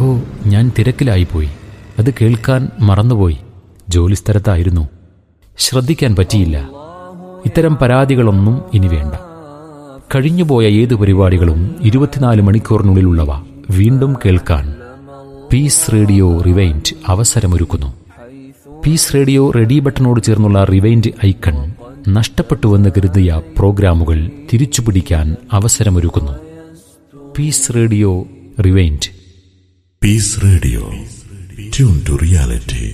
ഹോ ഞാൻ തിരക്കിലായിപ്പോയി അത് കേൾക്കാൻ മറന്നുപോയി ജോലിസ്ഥലത്തായിരുന്നു ശ്രദ്ധിക്കാൻ പറ്റിയില്ല ഇത്തരം പരാതികളൊന്നും ഇനി വേണ്ട കഴിഞ്ഞുപോയ ഏത് പരിപാടികളും ഇരുപത്തിനാല് മണിക്കൂറിനുള്ളിലുള്ളവ വീണ്ടും കേൾക്കാൻ പീസ് റേഡിയോ റിവൈൻഡ് അവസരമൊരുക്കുന്നു പീസ് റേഡിയോ റെഡി ബട്ടണോട് ചേർന്നുള്ള റിവൈൻഡ് ഐക്കൺ നഷ്ടപ്പെട്ടുവെന്ന് കരുതിയ പ്രോഗ്രാമുകൾ തിരിച്ചുപിടിക്കാൻ അവസരമൊരുക്കുന്നു peace radio rewind peace radio tune to reality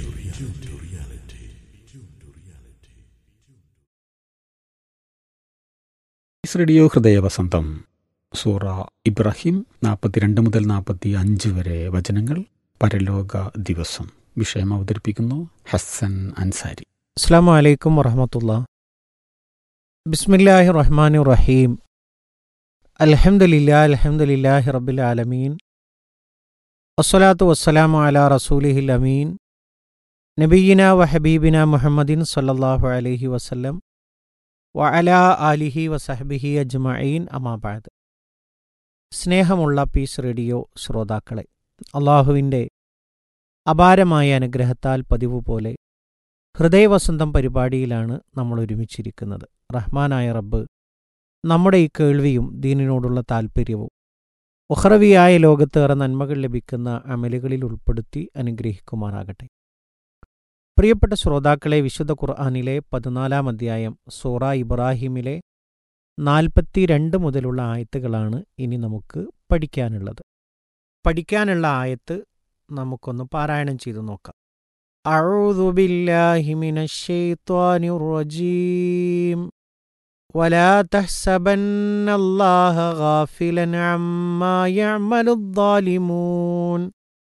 peace radio ഹൃദയവസന്തം സൂറ ഇബ്രാഹിം നാൽപ്പത്തിരണ്ട് മുതൽ നാൽപ്പത്തി അഞ്ച് വരെ വചനങ്ങൾ പരലോക ദിവസം വിഷയം അവതരിപ്പിക്കുന്നു ഹസൻ അൻസാരി അസ്സാം വലൈക്കും വറഹമത്തുള്ള ബിസ്മില്ലാഹി റഹ്മാൻ റഹീം അൽഹംദുലില്ലാ അൽഹംദുലില്ലാഹി റബ്ബിൽ ആലമീൻ വസ്സലാത്തു വസ്സലാമു അലാ റസൂലിഹിൽ അമീൻ നബീന വ ഹബീബിന മുഹമ്മദിൻ സല്ലല്ലാഹു അലൈഹി വസല്ലം വ അലാ ആലിഹി വസഹബിഹി അജ്മഈൻ അമാബാദ് സ്നേഹമുള്ള പീസ് റേഡിയോ ശ്രോതാക്കളെ അള്ളാഹുവിൻ്റെ അപാരമായ അനുഗ്രഹത്താൽ പതിവ് പോലെ ഹൃദയവസന്തം പരിപാടിയിലാണ് നമ്മൾ ഒരുമിച്ചിരിക്കുന്നത് റഹ്മാനായ റബ്ബ് നമ്മുടെ ഈ കേൾവിയും ദീനിനോടുള്ള താൽപ്പര്യവും ഉഹ്റവിയായ ലോകത്തേറെ നന്മകൾ ലഭിക്കുന്ന അമലുകളിൽ ഉൾപ്പെടുത്തി അനുഗ്രഹിക്കുമാറാകട്ടെ പ്രിയപ്പെട്ട ശ്രോതാക്കളെ വിശുദ്ധ ഖുർആാനിലെ പതിനാലാം അധ്യായം സൂറ ഇബ്രാഹിമിലെ നാൽപ്പത്തിരണ്ട് മുതലുള്ള ആയത്തുകളാണ് ഇനി നമുക്ക് പഠിക്കാനുള്ളത് പഠിക്കാനുള്ള ആയത്ത് നമുക്കൊന്ന് പാരായണം ചെയ്തു നോക്കാം أعوذ بالله من الشيطان الرجيم ولا تحسبن الله غافلا عما يعمل الظالمون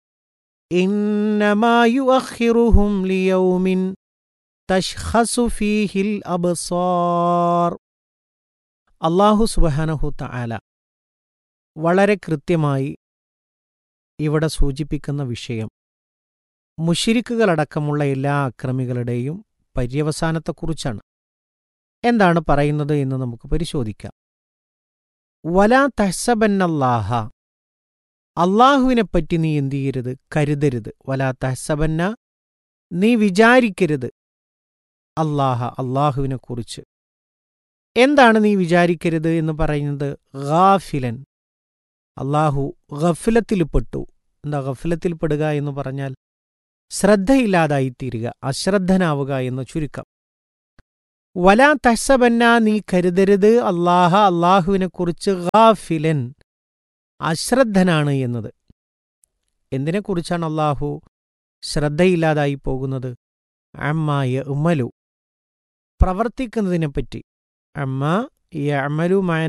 إنما يؤخرهم ليوم تشخص فيه الأبصار അള്ളാഹു സുബഹാനഹു തആല വളരെ കൃത്യമായി ഇവിടെ സൂചിപ്പിക്കുന്ന വിഷയം മുഷിരിക്കുകളടക്കമുള്ള എല്ലാ അക്രമികളുടെയും പര്യവസാനത്തെക്കുറിച്ചാണ് എന്താണ് പറയുന്നത് എന്ന് നമുക്ക് പരിശോധിക്കാം വലാ തഹ്സബന്നല്ലാഹ അള്ളാഹുവിനെപ്പറ്റി നീ എന്തു ചെയ്യരുത് കരുതരുത് വലാ തഹ്സബന്ന നീ വിചാരിക്കരുത് അള്ളാഹ അള്ളാഹുവിനെക്കുറിച്ച് എന്താണ് നീ വിചാരിക്കരുത് എന്ന് പറയുന്നത് ഗാഫിലൻ അള്ളാഹു ഗഫിലത്തിൽപ്പെട്ടു എന്താ ഗഫിലത്തിൽപ്പെടുക എന്ന് പറഞ്ഞാൽ ശ്രദ്ധയില്ലാതായിത്തീരുക അശ്രദ്ധനാവുക എന്ന് ചുരുക്കം വലാ തഹസബന്ന നീ കരുതരുത് അള്ളാഹ അള്ളാഹുവിനെക്കുറിച്ച് ഗാഫിലൻ അശ്രദ്ധനാണ് എന്നത് എന്തിനെക്കുറിച്ചാണ് അള്ളാഹു ശ്രദ്ധയില്ലാതായി പോകുന്നത് അമ്മായ ഉമ്മലു പ്രവർത്തിക്കുന്നതിനെപ്പറ്റി അമ്മ യമലു മാന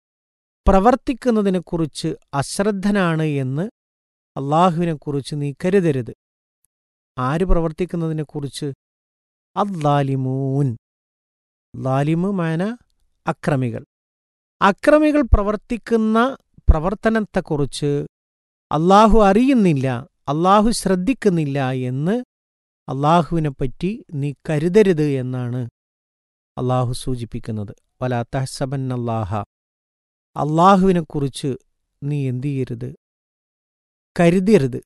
പ്രവർത്തിക്കുന്നതിനെക്കുറിച്ച് അശ്രദ്ധനാണ് എന്ന് അള്ളാഹുവിനെക്കുറിച്ച് നീ കരുതരുത് ആര് പ്രവർത്തിക്കുന്നതിനെക്കുറിച്ച് അദ്ദാലിമൂൻ ലാലിമു മാന അക്രമികൾ അക്രമികൾ പ്രവർത്തിക്കുന്ന പ്രവർത്തനത്തെക്കുറിച്ച് അള്ളാഹു അറിയുന്നില്ല അള്ളാഹു ശ്രദ്ധിക്കുന്നില്ല എന്ന് അള്ളാഹുവിനെപ്പറ്റി നീ കരുതരുത് എന്നാണ് അള്ളാഹു സൂചിപ്പിക്കുന്നത് വലാ തഹസബന്നല്ലാഹ അള്ളാഹുവിനെക്കുറിച്ച് നീ എന്തു ചെയ്യരുത് കരുതരുത്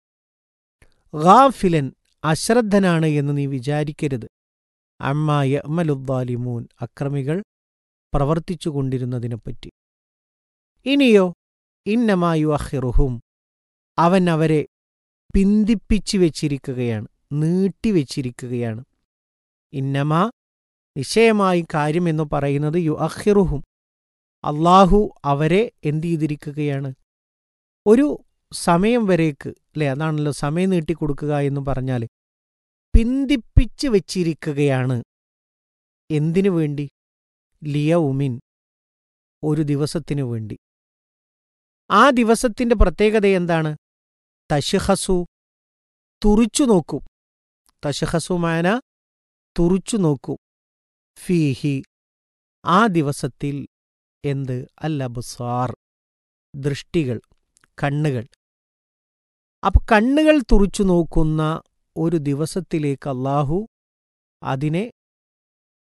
ഗാഫിലൻ അശ്രദ്ധനാണ് എന്ന് നീ വിചാരിക്കരുത് അമ്മ യമലുദ്ദാലിമൂൻ അക്രമികൾ പ്രവർത്തിച്ചുകൊണ്ടിരുന്നതിനെപ്പറ്റി ഇനിയോ ഇന്നമായു അഹിറുഹും അവൻ അവരെ പിന്തിപ്പിച്ചു വെച്ചിരിക്കുകയാണ് നീട്ടിവെച്ചിരിക്കുകയാണ് ഇന്നമാ നിശ്ചയമായി കാര്യമെന്നു പറയുന്നത് യു അഹിറുഹും അള്ളാഹു അവരെ എന്തു ചെയ്തിരിക്കുകയാണ് ഒരു സമയം വരേക്ക് അല്ലെ അതാണല്ലോ സമയം നീട്ടിക്കൊടുക്കുക എന്ന് പറഞ്ഞാൽ പിന്തിപ്പിച്ച് വെച്ചിരിക്കുകയാണ് എന്തിനു വേണ്ടി ലിയൗമിൻ ഒരു ദിവസത്തിനു വേണ്ടി ആ ദിവസത്തിന്റെ പ്രത്യേകത എന്താണ് തഷഹസു തുറിച്ചു നോക്കും തഷഹസുമാന തുറിച്ചു നോക്കും ഫീഹി ആ ദിവസത്തിൽ എന്ത് അല്ലബുസാർ ദൃഷ്ടികൾ കണ്ണുകൾ അപ്പൊ കണ്ണുകൾ തുറിച്ചു നോക്കുന്ന ഒരു ദിവസത്തിലേക്ക് അള്ളാഹു അതിനെ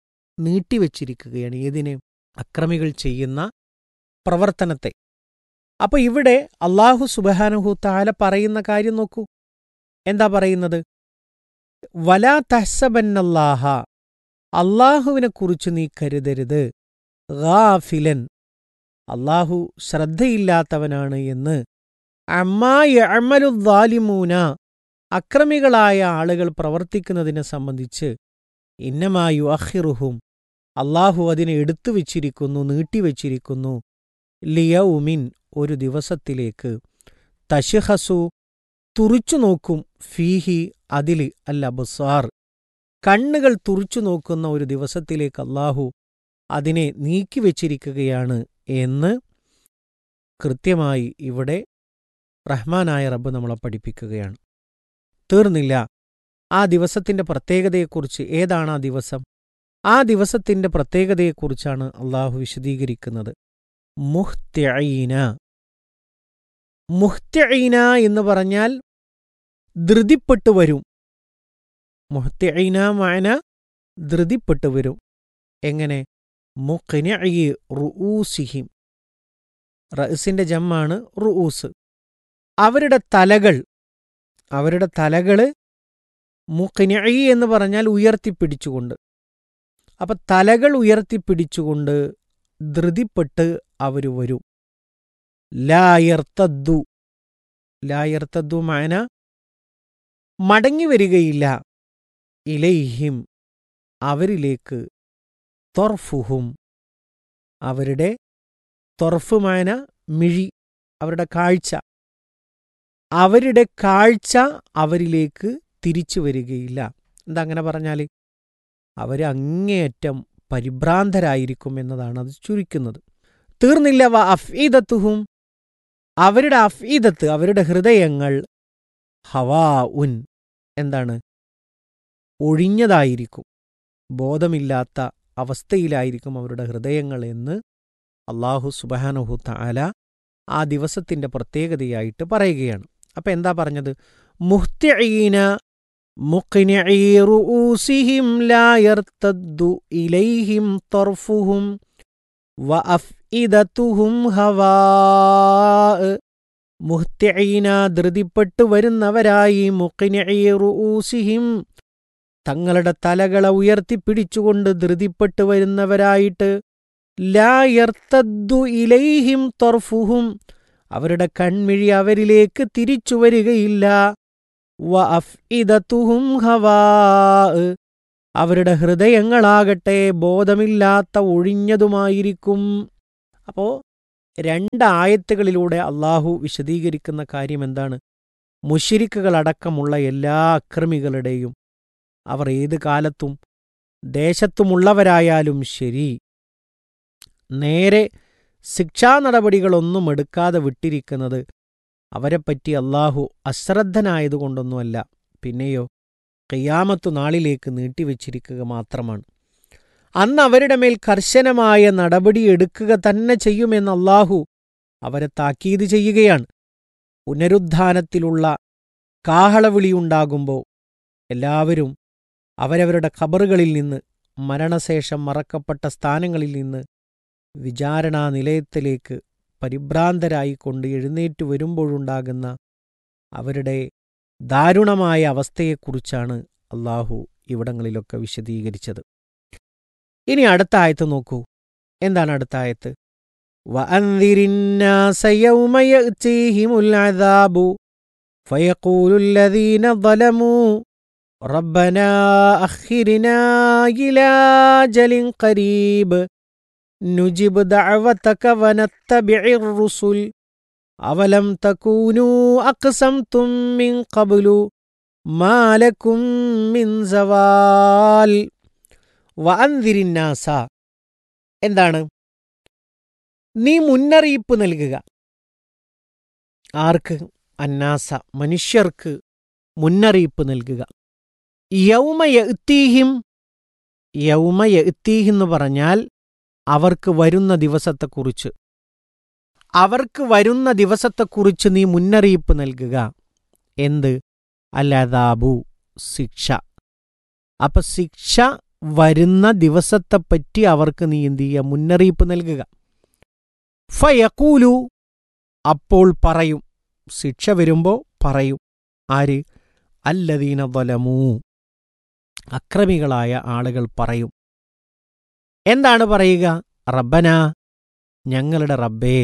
നീട്ടിവച്ചിരിക്കുകയാണ് ഏതിനെ അക്രമികൾ ചെയ്യുന്ന പ്രവർത്തനത്തെ അപ്പൊ ഇവിടെ അള്ളാഹു സുബഹാനഹു താല പറയുന്ന കാര്യം നോക്കൂ എന്താ പറയുന്നത് വലാ തഹ്സബന്നല്ലാഹ അള്ളാഹുവിനെ കുറിച്ച് നീ കരുതരുത് ഗാഫിലൻ അള്ളാഹു ശ്രദ്ധയില്ലാത്തവനാണ് എന്ന് അമ്മായമലുദ്ദാലിമൂന അക്രമികളായ ആളുകൾ പ്രവർത്തിക്കുന്നതിനെ സംബന്ധിച്ച് ഇന്നമായു അഹിറുഹും അള്ളാഹു അതിനെ എടുത്തു വച്ചിരിക്കുന്നു നീട്ടിവച്ചിരിക്കുന്നു ലിയൗമിൻ ഒരു ദിവസത്തിലേക്ക് തഷിഹസു തുറിച്ചു നോക്കും ഫീഹി അതിൽ അല്ല ബസാർ കണ്ണുകൾ തുറിച്ചു നോക്കുന്ന ഒരു ദിവസത്തിലേക്ക് അള്ളാഹു അതിനെ നീക്കിവെച്ചിരിക്കുകയാണ് എന്ന് കൃത്യമായി ഇവിടെ റഹ്മാനായ റബ്ബ് നമ്മളെ പഠിപ്പിക്കുകയാണ് തീർന്നില്ല ആ ദിവസത്തിന്റെ പ്രത്യേകതയെക്കുറിച്ച് ഏതാണ് ആ ദിവസം ആ ദിവസത്തിന്റെ പ്രത്യേകതയെക്കുറിച്ചാണ് അള്ളാഹു വിശദീകരിക്കുന്നത് മുഹ്ത്യഈന മുഹ്ത്യഈന എന്ന് പറഞ്ഞാൽ ധൃതിപ്പെട്ടു വരും മുഹ്ത്യഈന മാന ധൃതിപ്പെട്ടു വരും എങ്ങനെ മുഖ്നിഈ റുഊസിഹിം റഅസിന്റെ ജമ്മാണ് റുഊസ് അവരുടെ തലകൾ അവരുടെ തലകള് മുഖ്നിഈ എന്ന് പറഞ്ഞാൽ ഉയർത്തിപ്പിടിച്ചുകൊണ്ട് അപ്പൊ തലകൾ ഉയർത്തിപ്പിടിച്ചുകൊണ്ട് ധൃതിപ്പെട്ട് അവർ വരും ലായർത്തദ്ദു ലായർത്തദ്ദു മാന മടങ്ങി വരികയില്ല ഇലൈഹിം അവരിലേക്ക് തൊർഫുഹും അവരുടെ തൊർഫ് മാന മിഴി അവരുടെ കാഴ്ച അവരുടെ കാഴ്ച അവരിലേക്ക് തിരിച്ചു വരികയില്ല എന്താ അങ്ങനെ പറഞ്ഞാൽ അവർ അങ്ങേയറ്റം പരിഭ്രാന്തരായിരിക്കും എന്നതാണ് അത് ചുരുക്കുന്നത് തീർന്നില്ല വ അഫീദത്തുഹും അവരുടെ അഫീദത്ത് അവരുടെ ഹൃദയങ്ങൾ ഹവാ ഉൻ എന്താണ് ഒഴിഞ്ഞതായിരിക്കും ബോധമില്ലാത്ത അവസ്ഥയിലായിരിക്കും അവരുടെ ഹൃദയങ്ങൾ എന്ന് അള്ളാഹു സുബാനുഹു താല ആ ദിവസത്തിന്റെ പ്രത്യേകതയായിട്ട് പറയുകയാണ് അപ്പൊ എന്താ പറഞ്ഞത് മുഹ്ത്യഈന മുഖ്നിഈ റൂസിഹിം ലാ യർതദ്ദു ഇലൈഹിം തർഫുഹും വഅഫ്ഇദതുഹും ഹവാ മുഹ്ത്യഈന ധൃതിപ്പെട്ടു വരുന്നവരായി മുഖ്നിഈ റൂസിഹിം തങ്ങളുടെ തലകളെ ഉയർത്തിപ്പിടിച്ചുകൊണ്ട് ധൃതിപ്പെട്ടു വരുന്നവരായിട്ട് ലാ യർത്തദ്ദു ഇലൈഹിം തൊർഫുഹും അവരുടെ കൺമിഴി അവരിലേക്ക് തിരിച്ചു വരികയില്ല വ അഫ്ഇദത്തുഹും ഹവാ അവരുടെ ഹൃദയങ്ങളാകട്ടെ ബോധമില്ലാത്ത ഒഴിഞ്ഞതുമായിരിക്കും അപ്പോ രണ്ടായത്തുകളിലൂടെ അള്ളാഹു വിശദീകരിക്കുന്ന കാര്യം എന്താണ് മുഷിരിക്കുകളടക്കമുള്ള എല്ലാ അക്രമികളുടെയും അവർ ഏത് കാലത്തും ദേശത്തുമുള്ളവരായാലും ശരി നേരെ ശിക്ഷാ നടപടികളൊന്നും എടുക്കാതെ വിട്ടിരിക്കുന്നത് അവരെപ്പറ്റി അള്ളാഹു അശ്രദ്ധനായതുകൊണ്ടൊന്നുമല്ല പിന്നെയോ കയ്യാമത്തു നാളിലേക്ക് നീട്ടിവെച്ചിരിക്കുക മാത്രമാണ് അന്ന് അവരുടെ മേൽ കർശനമായ നടപടി എടുക്കുക തന്നെ ചെയ്യുമെന്ന് അള്ളാഹു അവരെ താക്കീത് ചെയ്യുകയാണ് പുനരുദ്ധാനത്തിലുള്ള കാഹളവിളിയുണ്ടാകുമ്പോൾ എല്ലാവരും അവരവരുടെ ഖബറുകളിൽ നിന്ന് മരണശേഷം മറക്കപ്പെട്ട സ്ഥാനങ്ങളിൽ നിന്ന് വിചാരണാ നിലയത്തിലേക്ക് പരിഭ്രാന്തരായിക്കൊണ്ട് എഴുന്നേറ്റു വരുമ്പോഴുണ്ടാകുന്ന അവരുടെ ദാരുണമായ അവസ്ഥയെക്കുറിച്ചാണ് അള്ളാഹു ഇവിടങ്ങളിലൊക്കെ വിശദീകരിച്ചത് ഇനി അടുത്ത ആയത്ത് നോക്കൂ എന്താണ് അടുത്ത ആയത്ത് وأنذر الناس يوم يأتيهم العذاب فيقول الذين ظلموا ربنا أخرنا إلى أجل قريب نجب دعوتك ونتبع الرسل أولم تكونوا أقسمتم من قبل ما لكم من زوال وأنذر الناس എന്താണ് നീ മുന്നറിയിപ്പ് നൽകുക ആർക്ക് അന്നാസ മനുഷ്യർക്ക് മുന്നറിയിപ്പ് നൽകുക യൗമയത്തീഹിം യൗമയത്തീഹ് എന്ന് പറഞ്ഞാൽ അവർക്ക് വരുന്ന ദിവസത്തെക്കുറിച്ച് അവർക്ക് വരുന്ന ദിവസത്തെക്കുറിച്ച് നീ മുന്നറിയിപ്പ് നൽകുക എന്ത് അല്ലാതാബു ശിക്ഷ അപ്പൊ ശിക്ഷ വരുന്ന ദിവസത്തെപ്പറ്റി അവർക്ക് നീ എന്ത് ചെയ്യുക മുന്നറിയിപ്പ് നൽകുക ഫയക്കൂലു അപ്പോൾ പറയും ശിക്ഷ വരുമ്പോൾ പറയും ആര് അല്ലദീന വലമൂ അക്രമികളായ ആളുകൾ പറയും എന്താണ് പറയുക റബ്ബന ഞങ്ങളുടെ റബ്ബേ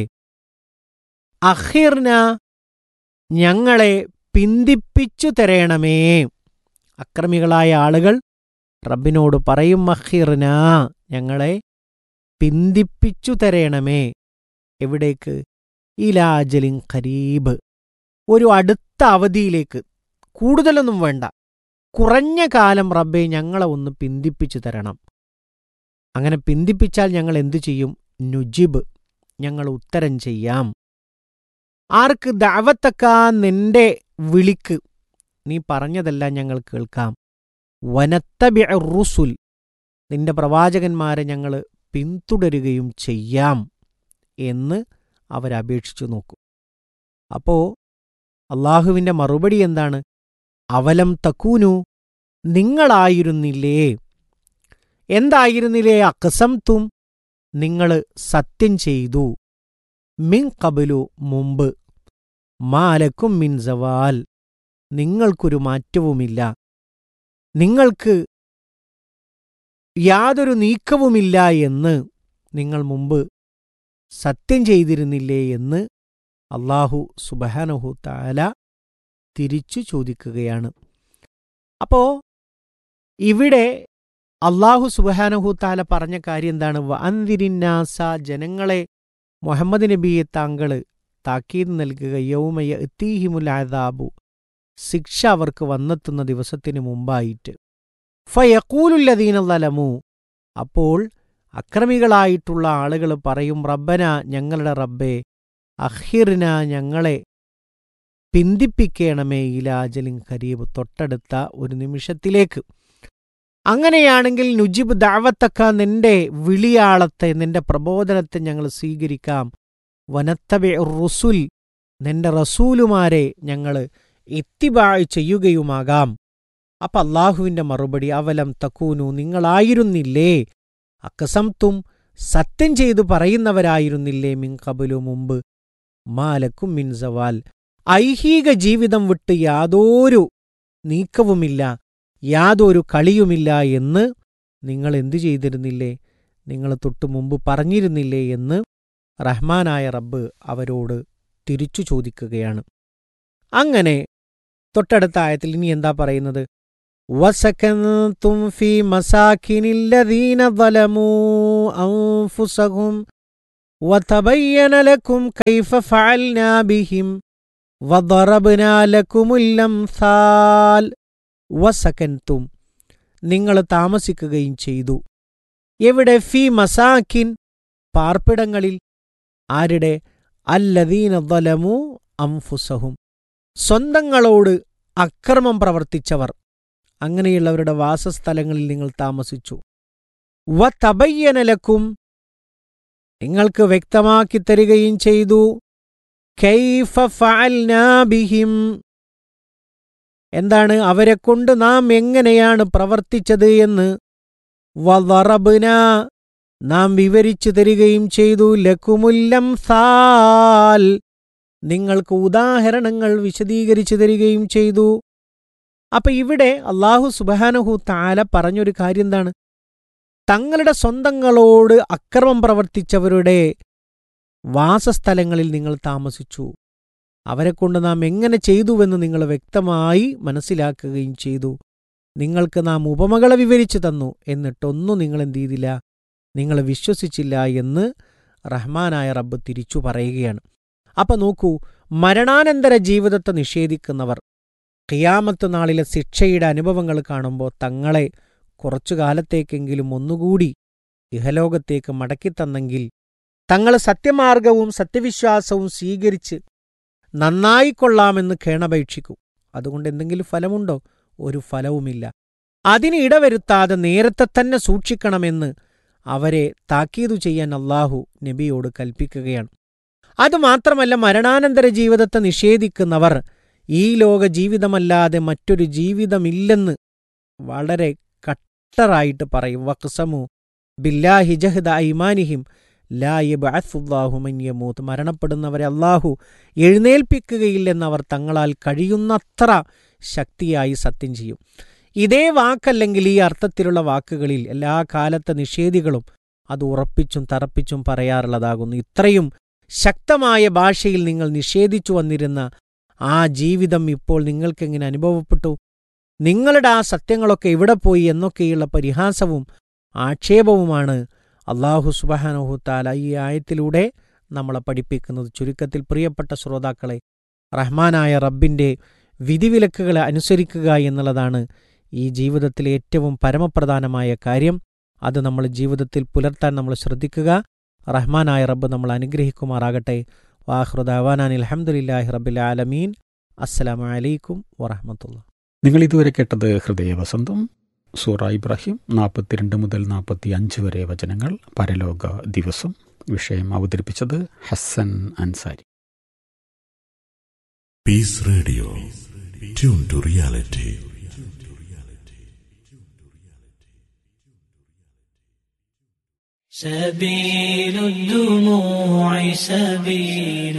അഹിർന ഞങ്ങളെ പിന്തിപ്പിച്ചു തരേണമേ അക്രമികളായ ആളുകൾ റബ്ബിനോട് പറയും അഹിർന ഞങ്ങളെ പിന്തിപ്പിച്ചു തരേണമേ എവിടേക്ക് ഇലാജലിൻ ഖരീബ് ഒരു അടുത്ത അവധിയിലേക്ക് കൂടുതലൊന്നും വേണ്ട കുറഞ്ഞ കാലം റബ്ബെ ഞങ്ങളെ ഒന്ന് പിന്തിപ്പിച്ചു തരണം അങ്ങനെ പിന്തിപ്പിച്ചാൽ ഞങ്ങൾ എന്തു ചെയ്യും നുജിബ് ഞങ്ങൾ ഉത്തരം ചെയ്യാം ആർക്ക് ദാവത്തക്കാ നിന്റെ വിളിക്ക് നീ പറഞ്ഞതെല്ലാം ഞങ്ങൾ കേൾക്കാം വനത്തബി റുസുൽ നിന്റെ പ്രവാചകന്മാരെ ഞങ്ങൾ പിന്തുടരുകയും ചെയ്യാം എന്ന് അവരപേക്ഷിച്ചു നോക്കും അപ്പോ അള്ളാഹുവിന്റെ മറുപടി എന്താണ് അവലം തക്കൂനു നിങ്ങളായിരുന്നില്ലേ എന്തായിരുന്നില്ലേ അക്സംതും നിങ്ങൾ സത്യം ചെയ്തു മിൻ കബലു മുമ്പ് മാലക്കും മിൻ സവാൽ നിങ്ങൾക്കൊരു മാറ്റവുമില്ല നിങ്ങൾക്ക് യാതൊരു നീക്കവുമില്ല എന്ന് നിങ്ങൾ മുമ്പ് സത്യം ചെയ്തിരുന്നില്ലേ എന്ന് അള്ളാഹു സുബഹാനഹു താല തിരിച്ചു ചോദിക്കുകയാണ് അപ്പോ ഇവിടെ അള്ളാഹു സുബഹാനഹു താല പറഞ്ഞ കാര്യം എന്താണ് വഅന്തിരിന്നാസ ജനങ്ങളെ മുഹമ്മദ് നബിയെ താങ്കള് താക്കീത് നൽകുക യൗമയ എത്തീഹിമുൽ ആദാബു ശിക്ഷ അവർക്ക് വന്നെത്തുന്ന ദിവസത്തിന് മുമ്പായിട്ട് ഫയക്കൂലുല്ലദീന ലലമു അപ്പോൾ അക്രമികളായിട്ടുള്ള ആളുകൾ പറയും റബ്ബന ഞങ്ങളുടെ റബ്ബേ അഹിറിന ഞങ്ങളെ പിന്തിപ്പിക്കണമേ ഇലാജലിൻ ഖരീബ് തൊട്ടടുത്ത ഒരു നിമിഷത്തിലേക്ക് അങ്ങനെയാണെങ്കിൽ നുജിബ് ദാവത്തക്ക നിന്റെ വിളിയാളത്തെ നിന്റെ പ്രബോധനത്തെ ഞങ്ങൾ സ്വീകരിക്കാം വനത്തബെ റുസുൽ നിന്റെ റസൂലുമാരെ ഞങ്ങൾ എത്തിബായ് ചെയ്യുകയുമാകാം അപ്പൊ അള്ളാഹുവിന്റെ മറുപടി അവലം തക്കൂനു നിങ്ങളായിരുന്നില്ലേ അക്കസംത്തും സത്യം ചെയ്തു പറയുന്നവരായിരുന്നില്ലേ മിൻ കബലു മുമ്പ് മാലക്കും മിൻ സവാൽ ഐഹിക ജീവിതം വിട്ട് യാതൊരു നീക്കവുമില്ല യാതൊരു കളിയുമില്ല എന്ന് നിങ്ങൾ എന്തു ചെയ്തിരുന്നില്ലേ നിങ്ങൾ തൊട്ടു മുമ്പ് പറഞ്ഞിരുന്നില്ലേ എന്ന് റഹ്മാനായ റബ്ബ് അവരോട് തിരിച്ചു ചോദിക്കുകയാണ് അങ്ങനെ തൊട്ടടുത്ത ആയത്തിൽ ഇനി എന്താ പറയുന്നത് വസകന്തും ഫീ മസാഖിനില്ലദീന ظلموا أنفسهم وتبين لكم كيف فعلنا بهم وضربنا لكم الأمثال വസകൻതും നിങ്ങൾ താമസിക്കുകയും ചെയ്തു എവിടെ ഫി മസാക്കിൻ പാർപ്പിടങ്ങളിൽ ആരുടെ അല്ലദീന ظلموا അംഫുസഹും സ്വന്തങ്ങളോട് അക്രമം പ്രവർത്തിച്ചവർ അങ്ങനെയുള്ളവരുടെ വാസസ്ഥലങ്ങളിൽ നിങ്ങൾ താമസിച്ചു വ തബയ്യനലക്കും നിങ്ങൾക്ക് വ്യക്തമാക്കി തരികയും ചെയ്തു കൈഫ ഫഅൽനാ ബിഹിം എന്താണ് അവരെ കൊണ്ട് നാം എങ്ങനെയാണ് പ്രവർത്തിച്ചത് എന്ന് വറബുന നാം വിവരിച്ചു തരികയും ചെയ്തു ലക്കുമുല്ലം സാൽ നിങ്ങൾക്ക് ഉദാഹരണങ്ങൾ വിശദീകരിച്ചു തരികയും ചെയ്തു അപ്പൊ ഇവിടെ അള്ളാഹു സുബാനഹു താല പറഞ്ഞൊരു കാര്യം എന്താണ് തങ്ങളുടെ സ്വന്തങ്ങളോട് അക്രമം പ്രവർത്തിച്ചവരുടെ വാസസ്ഥലങ്ങളിൽ നിങ്ങൾ താമസിച്ചു അവരെക്കൊണ്ട് നാം എങ്ങനെ ചെയ്തുവെന്ന് നിങ്ങൾ വ്യക്തമായി മനസ്സിലാക്കുകയും ചെയ്തു നിങ്ങൾക്ക് നാം ഉപമകളെ വിവരിച്ചു തന്നു എന്നിട്ടൊന്നും നിങ്ങൾ എന്ത് ചെയ്തില്ല നിങ്ങൾ വിശ്വസിച്ചില്ല എന്ന് റഹ്മാനായ റബ്ബ് തിരിച്ചു പറയുകയാണ് അപ്പൊ നോക്കൂ മരണാനന്തര ജീവിതത്തെ നിഷേധിക്കുന്നവർ ഖിയാമത്ത് നാളിലെ ശിക്ഷയുടെ അനുഭവങ്ങൾ കാണുമ്പോൾ തങ്ങളെ കുറച്ചു കാലത്തേക്കെങ്കിലും ഒന്നുകൂടി ഇഹലോകത്തേക്ക് മടക്കിത്തന്നെങ്കിൽ തങ്ങൾ സത്യമാർഗവും സത്യവിശ്വാസവും സ്വീകരിച്ച് നന്നായിക്കൊള്ളാമെന്ന് കേണപേക്ഷിക്കും അതുകൊണ്ട് എന്തെങ്കിലും ഫലമുണ്ടോ ഒരു ഫലവുമില്ല അതിന് ഇടവരുത്താതെ നേരത്തെ തന്നെ സൂക്ഷിക്കണമെന്ന് അവരെ താക്കീതു ചെയ്യാൻ അള്ളാഹു നബിയോട് കൽപ്പിക്കുകയാണ് അതുമാത്രമല്ല മരണാനന്തര ജീവിതത്തെ നിഷേധിക്കുന്നവർ ഈ ലോക ജീവിതമല്ലാതെ മറ്റൊരു ജീവിതമില്ലെന്ന് വളരെ കട്ടറായിട്ട് പറയും വക്സമു ബില്ലാഹി ജഹദ ഐമാനിഹിം ലാ യബ്അസുല്ലാഹു മൻ യമൂത്ത് മരണപ്പെടുന്നവരെ അള്ളാഹു എഴുന്നേൽപ്പിക്കുകയില്ലെന്നവർ തങ്ങളാൽ കഴിയുന്നത്ര ശക്തിയായി സത്യം ചെയ്യും ഇതേ വാക്കല്ലെങ്കിൽ ഈ അർത്ഥത്തിലുള്ള വാക്കുകളിൽ എല്ലാ കാലത്തെ നിഷേധികളും അത് ഉറപ്പിച്ചും തറപ്പിച്ചും പറയാറുള്ളതാകുന്നു ഇത്രയും ശക്തമായ ഭാഷയിൽ നിങ്ങൾ നിഷേധിച്ചു വന്നിരുന്ന ആ ജീവിതം ഇപ്പോൾ നിങ്ങൾക്കെങ്ങനെ അനുഭവപ്പെട്ടു നിങ്ങളുടെ ആ സത്യങ്ങളൊക്കെ എവിടെ പോയി എന്നൊക്കെയുള്ള പരിഹാസവും ആക്ഷേപവുമാണ് അള്ളാഹു സുബഹാനഹുത്താല ഈ ആയത്തിലൂടെ നമ്മളെ പഠിപ്പിക്കുന്നത് ചുരുക്കത്തിൽ പ്രിയപ്പെട്ട ശ്രോതാക്കളെ റഹ്മാനായ റബ്ബിൻ്റെ വിധിവിലക്കുകളെ അനുസരിക്കുക എന്നുള്ളതാണ് ഈ ജീവിതത്തിലെ ഏറ്റവും പരമപ്രധാനമായ കാര്യം അത് നമ്മൾ ജീവിതത്തിൽ പുലർത്താൻ നമ്മൾ ശ്രദ്ധിക്കുക റഹ്മാനായ റബ്ബ് നമ്മൾ അനുഗ്രഹിക്കുമാറാകട്ടെ വാഹൃദാവാനാൻ അലഹമുല്ലാഹി റബ്ബിൽ ആലമീൻ അസ്സലാമു അലൈക്കും വറഹമത്തുള്ള നിങ്ങൾ ഇതുവരെ കേട്ടത് ഹൃദയവസന്തം സൂറ ഇബ്രാഹിം നാൽപ്പത്തിരണ്ട് മുതൽ നാൽപ്പത്തി അഞ്ച് വരെ വചനങ്ങൾ പരലോക ദിവസം വിഷയം അവതരിപ്പിച്ചത് Hasan Ansari Peace Radio. Tune to reality. سبيل الدموع سبيل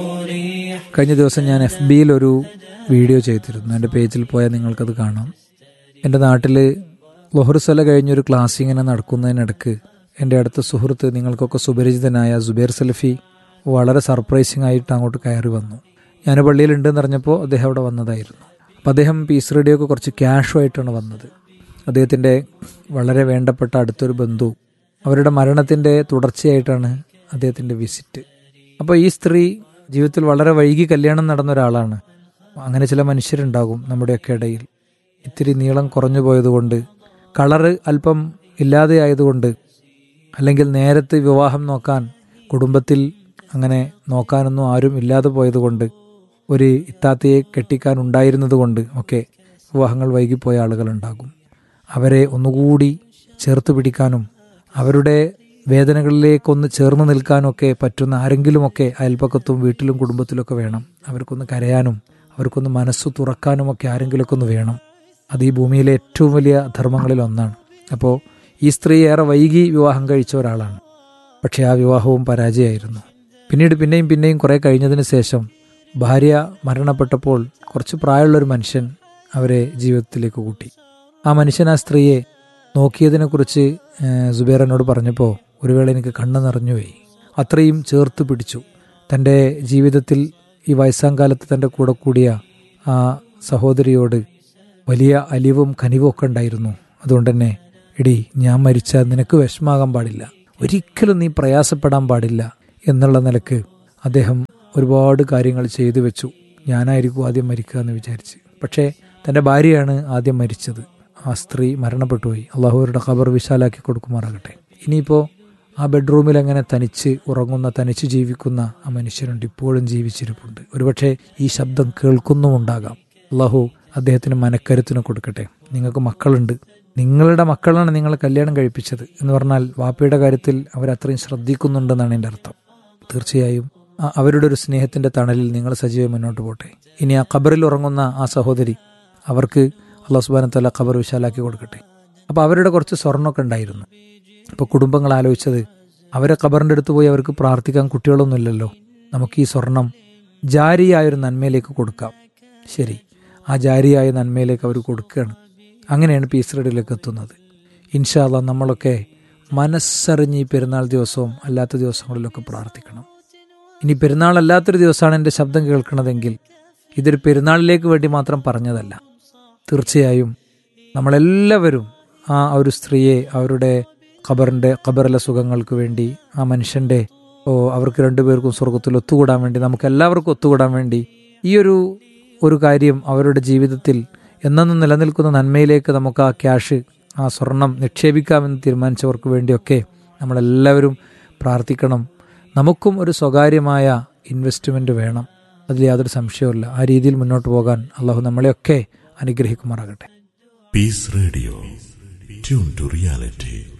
مريح കഴിഞ്ഞ ദിവസം ഞാൻ എഫ് ബിയിൽ ഒരു വീഡിയോ ചെയ്തിരുന്നു എൻ്റെ പേജിൽ പോയാൽ നിങ്ങൾക്കത് കാണാം എൻ്റെ നാട്ടിൽ ലൊഹറുസല കഴിഞ്ഞൊരു ക്ലാസ് ഇങ്ങനെ നടക്കുന്നതിനിടക്ക് എൻ്റെ അടുത്ത സുഹൃത്ത് നിങ്ങൾക്കൊക്കെ സുപരിചിതനായ സുബൈർ സലഫി വളരെ സർപ്രൈസിംഗ് ആയിട്ട് അങ്ങോട്ട് കയറി വന്നു ഞാൻ പള്ളിയിലുണ്ടെന്ന് അറിഞ്ഞപ്പോൾ അദ്ദേഹം അവിടെ വന്നതായിരുന്നു അപ്പോൾ അദ്ദേഹം പീസ് റേഡിയോക്ക് കുറച്ച് ക്യാഷുമായിട്ടാണ് വന്നത് അദ്ദേഹത്തിൻ്റെ വളരെ വേണ്ടപ്പെട്ട അടുത്തൊരു ബന്ധു അവരുടെ മരണത്തിൻ്റെ തുടർച്ചയായിട്ടാണ് അദ്ദേഹത്തിൻ്റെ വിസിറ്റ് അപ്പോൾ ഈ സ്ത്രീ ജീവിതത്തിൽ വളരെ വൈകി കല്യാണം നടന്ന ഒരാളാണ് അങ്ങനെ ചില മനുഷ്യരുണ്ടാകും നമ്മുടെയൊക്കെ ഇടയിൽ ഇത്തിരി നീളം കുറഞ്ഞു പോയതുകൊണ്ട് കളറ് അല്പം ഇല്ലാതെയായതുകൊണ്ട് അല്ലെങ്കിൽ നേരത്തെ വിവാഹം നോക്കാൻ കുടുംബത്തിൽ അങ്ങനെ നോക്കാനൊന്നും ആരും ഇല്ലാതെ പോയതുകൊണ്ട് ഒരു ഇത്താത്തയെ കെട്ടിക്കാൻ ഉണ്ടായിരുന്നത് ഒക്കെ വിവാഹങ്ങൾ വൈകിപ്പോയ ആളുകളുണ്ടാകും അവരെ ഒന്നുകൂടി ചേർത്ത് പിടിക്കാനും അവരുടെ വേദനകളിലേക്കൊന്ന് ചേർന്ന് നിൽക്കാനൊക്കെ പറ്റുന്ന ആരെങ്കിലുമൊക്കെ അയൽപ്പക്കത്തും വീട്ടിലും കുടുംബത്തിലൊക്കെ വേണം അവർക്കൊന്ന് കരയാനും അവർക്കൊന്ന് മനസ്സ് തുറക്കാനുമൊക്കെ ആരെങ്കിലുമൊക്കെ ഒന്ന് വേണം അത് ഈ ഭൂമിയിലെ ഏറ്റവും വലിയ ധർമ്മങ്ങളിൽ ഒന്നാണ് അപ്പോൾ ഈ സ്ത്രീ ഏറെ വൈകി വിവാഹം കഴിച്ച ഒരാളാണ് പക്ഷേ ആ വിവാഹവും പരാജയമായിരുന്നു പിന്നീട് പിന്നെയും പിന്നെയും കുറേ കഴിഞ്ഞതിന് ശേഷം ഭാര്യ മരണപ്പെട്ടപ്പോൾ കുറച്ച് പ്രായമുള്ളൊരു മനുഷ്യൻ അവരെ ജീവിതത്തിലേക്ക് കൂട്ടി ആ മനുഷ്യൻ ആ സ്ത്രീയെ നോക്കിയതിനെക്കുറിച്ച് സുബേർ എന്നോട് പറഞ്ഞപ്പോൾ ഒരു വേള എനിക്ക് കണ്ണ് നിറഞ്ഞുപോയി അത്രയും ചേർത്ത് പിടിച്ചു തൻ്റെ ജീവിതത്തിൽ ഈ വയസ്സാം കാലത്ത് തൻ്റെ കൂടെ കൂടിയ ആ സഹോദരിയോട് വലിയ അലിവും കനിവും ഒക്കെ ഉണ്ടായിരുന്നു അതുകൊണ്ട് തന്നെ എടി ഞാൻ മരിച്ചാൽ നിനക്ക് വിഷമാകാൻ പാടില്ല ഒരിക്കലും നീ പ്രയാസപ്പെടാൻ പാടില്ല എന്നുള്ള നിലക്ക് അദ്ദേഹം ഒരുപാട് കാര്യങ്ങൾ ചെയ്തു വെച്ചു ഞാനായിരിക്കും ആദ്യം മരിക്കുക എന്ന് വിചാരിച്ച് പക്ഷേ തൻ്റെ ഭാര്യയാണ് ആദ്യം മരിച്ചത് ആ സ്ത്രീ മരണപ്പെട്ടുപോയി അള്ളാഹുവരുടെ ഖബർ വിശാലാക്കി കൊടുക്കുമാറാകട്ടെ ഇനിയിപ്പോൾ ആ ബെഡ്റൂമിൽ അങ്ങനെ തനിച്ച് ഉറങ്ങുന്ന തനിച്ച് ജീവിക്കുന്ന ആ മനുഷ്യരുണ്ട് ഇപ്പോഴും ജീവിച്ചിരിപ്പുണ്ട് ഒരുപക്ഷെ ഈ ശബ്ദം കേൾക്കുന്നുമുണ്ടാകാം അള്ളാഹു അദ്ദേഹത്തിന് മനക്കരുത്തിന് കൊടുക്കട്ടെ നിങ്ങൾക്ക് മക്കളുണ്ട് നിങ്ങളുടെ മക്കളാണ് നിങ്ങളെ കല്യാണം കഴിപ്പിച്ചത് എന്ന് പറഞ്ഞാൽ വാപ്പയുടെ കാര്യത്തിൽ അവരത്രയും ശ്രദ്ധിക്കുന്നുണ്ടെന്നാണ് എൻ്റെ അർത്ഥം തീർച്ചയായും ആ- അവരുടെ ഒരു സ്നേഹത്തിന്റെ തണലിൽ നിങ്ങൾ സജീവം മുന്നോട്ട് പോട്ടെ ഇനി ആ ഖബറിൽ ഉറങ്ങുന്ന ആ സഹോദരി അവർക്ക് അള്ളാഹു സുബാന തല ഖബർ വിശാലാക്കി കൊടുക്കട്ടെ അപ്പോൾ അവരുടെ കുറച്ച് സ്വർണ്ണമൊക്കെ ഉണ്ടായിരുന്നു അപ്പോൾ കുടുംബങ്ങൾ ആലോചിച്ചത് അവരെ ഖബറിൻ്റെ അടുത്ത് പോയി അവർക്ക് പ്രാർത്ഥിക്കാൻ കുട്ടികളൊന്നുമില്ലല്ലോ നമുക്ക് ഈ സ്വർണം ജാരിയായൊരു നന്മയിലേക്ക് കൊടുക്കാം ശരി ആ ജാരിയായ നന്മയിലേക്ക് അവർ കൊടുക്കുകയാണ് അങ്ങനെയാണ് പീസ് റെഡിയിലേക്ക് എത്തുന്നത് ഇൻഷാല്ല നമ്മളൊക്കെ മനസ്സറിഞ്ഞ് ഈ പെരുന്നാൾ ദിവസവും അല്ലാത്ത ദിവസങ്ങളിലൊക്കെ പ്രാർത്ഥിക്കണം ഇനി പെരുന്നാൾ അല്ലാത്തൊരു ദിവസമാണ് എൻ്റെ ശബ്ദം കേൾക്കുന്നതെങ്കിൽ ഇതൊരു പെരുന്നാളിലേക്ക് വേണ്ടി മാത്രം പറഞ്ഞതല്ല തീർച്ചയായും നമ്മളെല്ലാവരും ആ ഒരു സ്ത്രീയെ അവരുടെ ഖബറിൻ്റെ ഖബറിലെ സുഖങ്ങൾക്ക് വേണ്ടി ആ മനുഷ്യൻ്റെ ഓ അവർക്ക് രണ്ടുപേർക്കും സ്വർഗത്തിൽ ഒത്തുകൂടാൻ വേണ്ടി നമുക്ക് എല്ലാവർക്കും ഒത്തുകൂടാൻ വേണ്ടി ഈ ഒരു ഒരു കാര്യം അവരുടെ ജീവിതത്തിൽ എന്നെന്നും നിലനിൽക്കുന്ന നന്മയിലേക്ക് നമുക്ക് ആ ക്യാഷ് ആ സ്വർണം നിക്ഷേപിക്കാമെന്ന് തീരുമാനിച്ചവർക്ക് വേണ്ടിയൊക്കെ നമ്മളെല്ലാവരും പ്രാർത്ഥിക്കണം നമുക്കും ഒരു സ്വകാര്യമായ ഇൻവെസ്റ്റ്മെൻറ്റ് വേണം അതിൽ യാതൊരു സംശയവുമില്ല ആ രീതിയിൽ മുന്നോട്ട് പോകാൻ അള്ളാഹു നമ്മളെയൊക്കെ അനുഗ്രഹിക്കുമാറാകട്ടെ Peace Radio. Tune to reality.